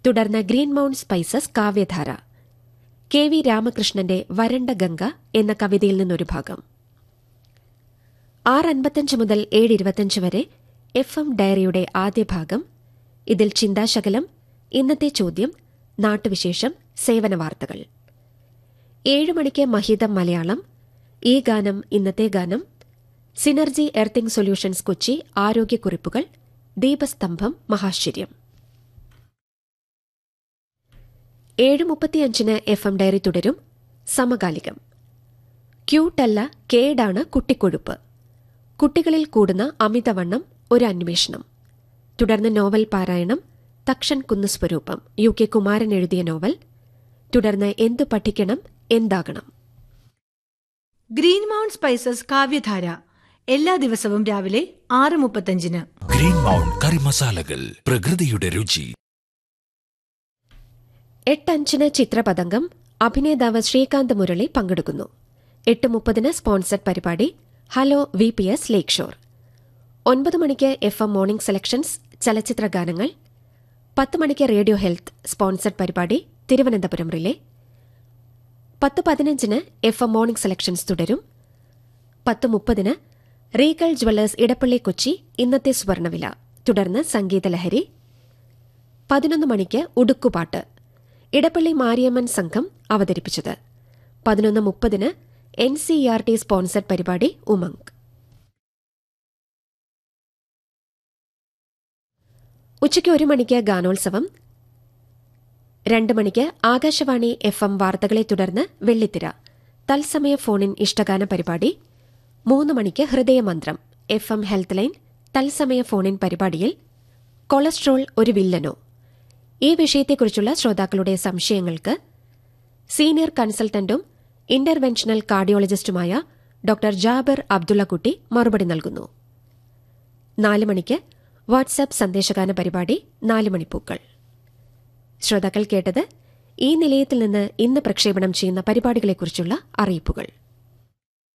തുടർന്ന് green mount spices കാവ്യധാര K V രാമകൃഷ്ണന്റെ വരണ്ട ഗംഗ എന്ന കവിതയിൽ നിന്നൊരു ഭാഗം ആറ് അൻപത്തഞ്ച് മുതൽ ഏഴ് ഇരുപത്തഞ്ച് വരെ എഫ് എം ഡയറിയുടെ ആദ്യ ഭാഗം ഇതിൽ ചിന്താശകലം ഇന്നത്തെ ചോദ്യം നാട്ടുവിശേഷം സേവന വാർത്തകൾ ഏഴ് മണിക്ക് മഹിതം മലയാളം ഈ ഗാനം ഇന്നത്തെ ഗാനം സിനർജി എർത്തിംഗ് സൊല്യൂഷൻസ് കൊച്ചി ആരോഗ്യക്കുറിപ്പുകൾ ദീപസ്തംഭം മഹാശ്ചര്യം ഏഴ് മുപ്പത്തിയഞ്ചിന് എഫ് എം ഡയറി തുടരും സമകാലികം ക്യൂട്ടല്ല കേടാണ് കുട്ടിക്കൊഴുപ്പ് കുട്ടികളിൽ കൂടുന്ന അമിതവണ്ണം ഒരു അന്വേഷണം തുടർന്ന് നോവൽ പാരായണം തക്ഷൻ കുന്ന് സ്വരൂപം യു കെ കുമാരൻ എഴുതിയ നോവൽ തുടർന്ന് എന്തു പഠിക്കണം എന്താകണം ഗ്രീൻ മൗണ്ട് സ്പൈസസ് കാവ്യധാര എല്ലാ ദിവസവും രാവിലെ ആറ് മുപ്പത്തഞ്ചിന് ഗ്രീൻ മൗണ്ട് കറി മസാലകൾ പ്രകൃതിയുടെ രുചി എട്ടഞ്ചിന് ചിത്രപതംഗം അഭിനേതാവ് ശ്രീകാന്ത് മുരളി പങ്കെടുക്കുന്നു എട്ട് മുപ്പതിന് സ്പോൺസർഡ് പരിപാടി hello V P S Lakeshore ഒൻപത് മണിക്ക് എഫ് എം മോർണിംഗ് സെലക്ഷൻസ് ചലച്ചിത്ര ഗാനങ്ങൾ പത്ത് മണിക്ക് റേഡിയോ ഹെൽത്ത് സ്പോൺസർഡ് പരിപാടി തിരുവനന്തപുരം റിലേ പത്ത് പതിനഞ്ചിന് എഫ് എം മോർണിംഗ് സെലക്ഷൻസ് തുടരും പത്ത് മുപ്പതിന് റീഗൽ ജ്വല്ലേഴ്സ് ഇടപ്പള്ളി കൊച്ചി ഇന്നത്തെ സ്വർണവില തുടർന്ന് സംഗീതലഹരി പതിനൊന്ന് മണിക്ക് ഉടുക്കുപാട്ട് ഇടപ്പള്ളി മാരിയമ്മൻ സംഘം അവതരിപ്പിച്ചത് പതിനൊന്ന് മുപ്പതിന് N C R T sponsored പരിപാടി ഉമംഗ് ഉച്ചയ്ക്ക് ഒരു മണിക്ക് ഗാനോത്സവം രണ്ട് മണിക്ക് ആകാശവാണി എഫ് എം വാർത്തകളെ തുടർന്ന് വെള്ളിത്തിര തത്സമയ ഫോണിൻ ഇഷ്ടഗാന പരിപാടി മൂന്ന് മണിക്ക് ഹൃദയമന്ത്രം എഫ് എം ഹെൽത്ത് ലൈൻ തത്സമയ ഫോണിൻ പരിപാടിയിൽ കൊളസ്ട്രോൾ ഒരു വില്ലനോ ഈ വിഷയത്തെക്കുറിച്ചുള്ള ശ്രോതാക്കളുടെ സംശയങ്ങൾക്ക് സീനിയർ കൺസൾട്ടന്റും ഇന്റർവെൻഷണൽ കാർഡിയോളജിസ്റ്റുമായ ഡോക്ടർ ജാബിർ അബ്ദുള്ളക്കുട്ടി മറുപടി നൽകുന്നു നാല് മണിക്ക് വാട്സാപ്പ് സന്ദേശഗാന പരിപാടി നാല് മണിപ്പൂക്കൾ ശ്രോതാക്കൾ കേട്ടത് ഈ നിലയത്തിൽ നിന്ന് ഇന്ന് പ്രക്ഷേപണം ചെയ്യുന്ന പരിപാടികളെക്കുറിച്ചുള്ള അറിയിപ്പുകൾ